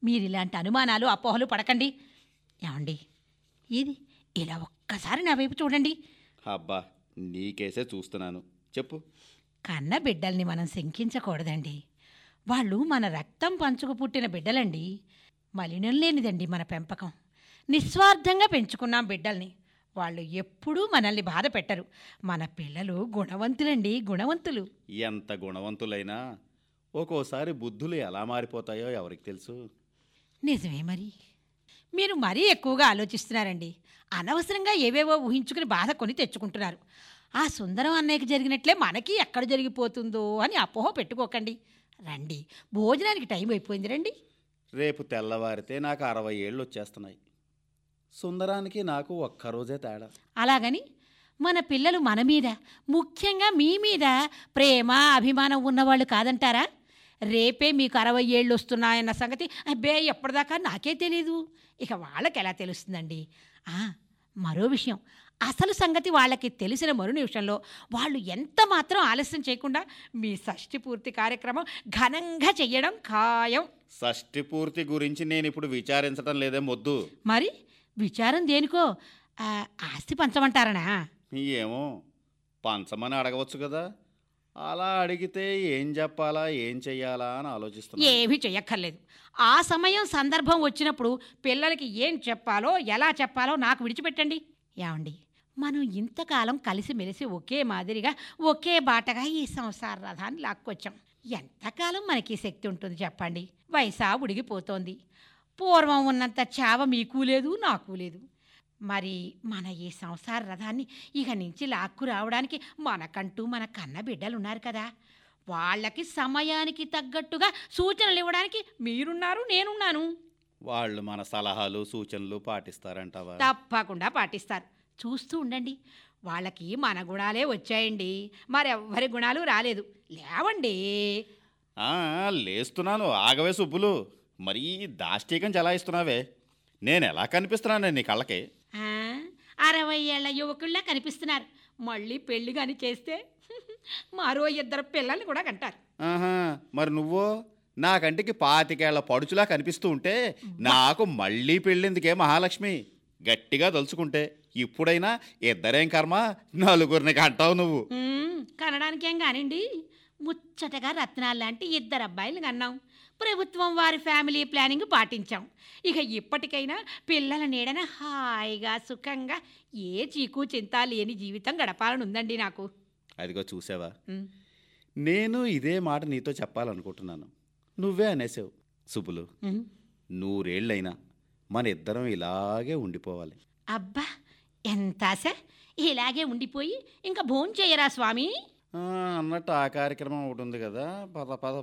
మీరు ఇలాంటి అనుమానాలు అపోహలు పడకండి ఏమండి ఇది ఇలా ఒక్కసారి నా వైపు చూడండి అబ్బా నీకేసే చూస్తున్నాను చెప్పు కన్న బిడ్డల్ని మనం శంకించకూడదండి వాళ్ళు మన రక్తం పంచుకు పుట్టిన బిడ్డలండి మలినం లేనిదండి మన పెంపకం నిస్వార్థంగా పెంచుకున్నాం బిడ్డల్ని వాళ్ళు ఎప్పుడూ మనల్ని బాధ పెట్టరు మన పిల్లలు గుణవంతులండి గుణవంతులు ఎంత గుణవంతులైనా ఒక్కోసారి బుద్ధులు ఎలా మారిపోతాయో ఎవరికి తెలుసు నిజమే మరి మీరు మరీ ఎక్కువగా ఆలోచిస్తున్నారండి అనవసరంగా ఏవేవో ఊహించుకుని బాధ కొని తెచ్చుకుంటున్నారు ఆ సుందరం అన్నయ్యకి జరిగినట్లే మనకి ఎక్కడ జరిగిపోతుందో అని అపోహ పెట్టుకోకండి రండి భోజనానికి టైం అయిపోయింది రండి రేపు తెల్లవారితే నాకు అరవై ఏళ్ళు వచ్చేస్తున్నాయి సుందరానికి నాకు ఒక్కరోజే తేడా అలాగని మన పిల్లలు మన మీద ముఖ్యంగా మీ మీద ప్రేమ అభిమానం ఉన్నవాళ్ళు కాదంటారా రేపే మీకు అరవై ఏళ్ళు వస్తున్నాయన్న సంగతి అబ్బే ఎప్పటిదాకా నాకే తెలీదు ఇక వాళ్ళకి ఎలా తెలుస్తుందండి ఆ, మరో విషయం అసలు సంగతి వాళ్ళకి తెలిసిన మరు నిమిషంలో వాళ్ళు ఎంత మాత్రం ఆలస్యం చేయకుండా మీ షష్ఠి పూర్తి కార్యక్రమం ఘనంగా చెయ్యడం ఖాయం షష్ఠి పూర్తి గురించి నేను ఇప్పుడు విచారించడం లేదే మొద్దు మరి విచారం దేనికో ఆ, ఆస్తి పంచమంటారనా ఏమో పంచమని అడగవచ్చు కదా అలా అడిగితే ఏం చెప్పాలా ఏం చెయ్యాలా అని ఆలోచిస్తున్నా ఏమీ చెయ్యక్కర్లేదు ఆ సమయం సందర్భం వచ్చినప్పుడు పిల్లలకి ఏం చెప్పాలో ఎలా చెప్పాలో నాకు విడిచిపెట్టండి ఏమండి మనం ఇంతకాలం కలిసిమెలిసి ఒకే మాదిరిగా ఒకే బాటగా ఈ సంసార రథాన్ని లాక్కొచ్చాం ఎంతకాలం మనకి శక్తి ఉంటుంది చెప్పండి వయసా ఉడిగిపోతోంది పూర్వం ఉన్నంత చావ మీకు లేదు నాకు లేదు మరి మన ఈ సంసార రథాన్ని ఇక నుంచి లాక్కు రావడానికి మనకంటూ మన కన్న బిడ్డలు ఉన్నారు కదా వాళ్ళకి సమయానికి తగ్గట్టుగా సూచనలు ఇవ్వడానికి మీరున్నారు నేనున్నాను వాళ్ళు మన సలహాలు సూచనలు పాటిస్తారంటావా తప్పకుండా పాటిస్తారు చూస్తూ ఉండండి వాళ్ళకి మన గుణాలే వచ్చాయండి మరెవ్వరి గుణాలు రాలేదు లేవండి ఆ, లేస్తున్నాను ఆగవే సుబ్బులు మరీ దాష్టీకం చలాయిస్తున్నావే నేను ఎలా కనిపిస్తున్నాను నీ కళ్ళకి ఆ, అరవై ఏళ్ల యువకుల్లా కనిపిస్తున్నారు మళ్ళీ పెళ్లి కానీ చేస్తే మరో ఇద్దరు పిల్లల్ని కూడా కంటారు ఆహా మరి నువ్వో నా కంటికి పాతికేళ్ల పడుచులా కనిపిస్తూ ఉంటే నాకు మళ్ళీ పెళ్ళిందుకే మహాలక్ష్మి గట్టిగా తలుచుకుంటే ఇప్పుడైనా ఇద్దరేం కర్మ నలుగురిని కంటావు నువ్వు ఉమ్, కనడానికి ఏం కానివ్వండి ముచ్చటగా రత్నాలు లాంటి ఇద్దరు అబ్బాయిలు కన్నాం ప్రభుత్వం వారి ఫ్యామిలీ ప్లానింగ్ పాటించాం ఇక ఇప్పటికైనా పిల్లల నీడన హాయిగా సుఖంగా ఏ చీకు చింత లేని జీవితం గడపాలని ఉందండి నాకు అదిగో చూసావా ఉమ్, నేను ఇదే మాట నీతో చెప్పాలనుకుంటున్నాను నువ్వే అనేసావు సుబ్బులు ఉమ్. నూరేళ్ళైనా మన ఇద్దరం ఇలాగే ఉండిపోవాలి అబ్బా ఎంత ఆశ ఇలాగే ఉండిపోయి ఇంకా భోంచేయరా స్వామి ఆ, అన్నట్టు ఆ కార్యక్రమం ఒకటి ఉంది కదా పద పద